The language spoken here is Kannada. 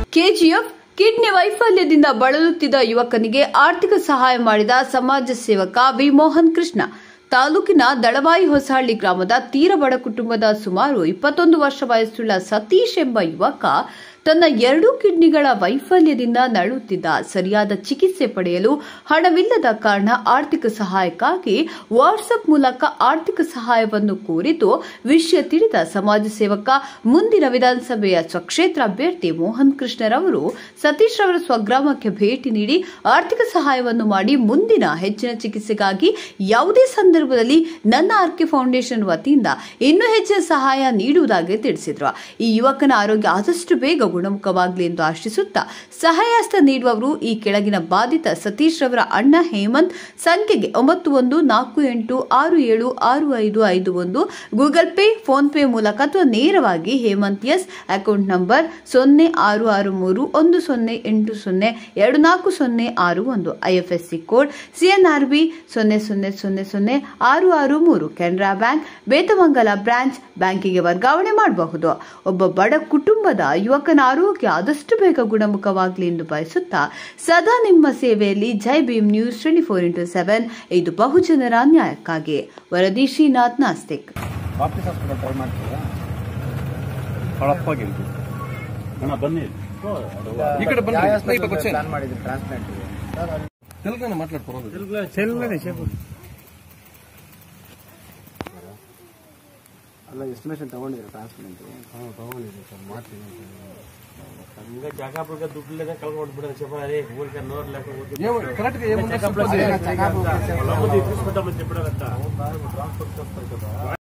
ಕೆಜಿಎಫ್ ಕಿಡ್ನಿ ವೈಫಲ್ಯದಿಂದ ಬಳಲುತ್ತಿದ್ದ ಯುವಕನಿಗೆ ಆರ್ಥಿಕ ಸಹಾಯ ಮಾಡಿದ ಸಮಾಜ ಸೇವಕ ವಿ ಮೋಹನ್ ಕೃಷ್ಣ ತಾಲೂಕಿನ ದಳವಾಯಿ ಹೊಸಹಳ್ಳಿ ಗ್ರಾಮದ ತೀರ ಬಡ ಕುಟುಂಬದ ಸುಮಾರು ಇಪ್ಪತ್ತೊಂದು ವರ್ಷ ವಯಸ್ಸುಳ್ಳ ಸತೀಶ್ ಎಂಬ ಯುವಕ ತನ್ನ ಎರಡೂ ಕಿಡ್ನಿಗಳ ವೈಫಲ್ಯದಿಂದ ನರಳುತ್ತಿದ್ದ ಸರಿಯಾದ ಚಿಕಿತ್ಸೆ ಪಡೆಯಲು ಹಣವಿಲ್ಲದ ಕಾರಣ ಆರ್ಥಿಕ ಸಹಾಯಕ್ಕಾಗಿ ವಾಟ್ಸ್ಆಪ್ ಮೂಲಕ ಆರ್ಥಿಕ ಸಹಾಯವನ್ನು ಕೋರಿದ್ದು ವಿಷಯ ತಿಳಿದ ಸಮಾಜ ಸೇವಕ ಮುಂದಿನ ವಿಧಾನಸಭೆಯ ಸ್ವಕ್ಷೇತ್ರ ಅಭ್ಯರ್ಥಿ ಮೋಹನ್ ಕೃಷ್ಣರವರು ಸತೀಶ್ ರವರ ಸ್ವಗ್ರಾಮಕ್ಕೆ ಭೇಟಿ ನೀಡಿ ಆರ್ಥಿಕ ಸಹಾಯವನ್ನು ಮಾಡಿ ಮುಂದಿನ ಹೆಚ್ಚಿನ ಚಿಕಿತ್ಸೆಗಾಗಿ ಯಾವುದೇ ಸಂದರ್ಭದಲ್ಲಿ ನನ್ನ ಆರ್ಕೆ ಫೌಂಡೇಶನ್ ವತಿಯಿಂದ ಇನ್ನೂ ಹೆಚ್ಚಿನ ಸಹಾಯ ನೀಡುವುದಾಗಿ ತಿಳಿಸಿದ್ರು ಈ ಯುವಕನ ಆರೋಗ್ಯ ಆದಷ್ಟು ಬೇಗ ಗುಣಮುಖವಾಗಲಿ ಎಂದು ಆಶಿಸುತ್ತಾ ಸಹಾಯಹಸ್ತ ನೀಡುವವರು ಈ ಕೆಳಗಿನ ಬಾಧಿತ ಸತೀಶ್ ರವರ ಅಣ್ಣ ಹೇಮಂತ್ ಸಂಖ್ಯೆಗೆ ಒಂಬತ್ತು ಒಂದು ನಾಲ್ಕು ಎಂಟು ಆರು ಏಳು ಆರು ಐದು ಐದು ಒಂದು ಗೂಗಲ್ ಪೇ ಫೋನ್ ಪೇ ಮೂಲಕ ಅಥವಾ ನೇರವಾಗಿ ಹೇಮಂತ್ ಎಸ್ ಅಕೌಂಟ್ ನಂಬರ್ ಸೊನ್ನೆ ಆರು ಆರು ಮೂರು ಒಂದು ಸೊನ್ನೆ ಎಂಟು ಸೊನ್ನೆ ಎರಡು ನಾಲ್ಕು ಸೊನ್ನೆ ಆರು ಒಂದು ಐಎಫ್ಎಸ್ಸಿ ಕೋಡ್ ಸಿಎನ್ಆರ್ಬಿ ಸೊನ್ನೆ ಸೊನ್ನೆ ಸೊನ್ನೆ ಸೊನ್ನೆ ಆರು ಆರು ಮೂರು ಕೆನರಾ ಬ್ಯಾಂಕ್ ಬೇತಮಂಗಲ ಬ್ರಾಂಚ್ ಬ್ಯಾಂಕಿಗೆ ವರ್ಗಾವಣೆ ಮಾಡಬಹುದು ಒಬ್ಬ ಬಡ ಕುಟುಂಬದ ಯುವಕನ ಆರೋಗ್ಯ ಆದಷ್ಟು ಬೇಗ ಗುಣಮುಖವಾಗಲಿ ಎಂದು ಬಯಸುತ್ತಾ ಸದಾ ನಿಮ್ಮ ಸೇವೆಯಲ್ಲಿ Jai Bhim news twenty four into seven ಇದು ಬಹುಜನರ ನ್ಯಾಯಕ್ಕಾಗಿ ವರದಿ Srinath Nastik Baptist hospital try ಮಾಡ್ತೀರಾ ಹೊಳಪ್ಪಾಗಿಲ್ರಿ ಅಣ್ಣ ಬನ್ನಿ ಈ ಕಡೆ ಬನ್ನಿ. ಈ ಕಡೆ ಕೂರ್ಚೋಣ. ಪ್ಲಾನ್ ಮಾಡಿದ್ವಿ ಟ್ರಾನ್ಸ್ಪ್ಲಾಂಟ್ తెలుగులోనే మాట్లాడుకోవాలి ಅಲ್ಲ ಎಸ್ಟಿಮೇಷನ್ ತಗೊಂಡಿದ್ರು ಟ್ರಾನ್ಸ್ಪ್ಲಾಂಟ್ ಹಂಗ ಜಾಗ ಬುಗ ದುಡ್ಡು ಲೆಕ್ಕ ಕಳ್ಕೊಂಡ್ಬಿಡೋದು చెప్పరా రే ఊరికే నోరు లేక కరెక్ట్ గా ఏముందో చెకప్ చెప్పండి. చెప్పడం చెప్పడం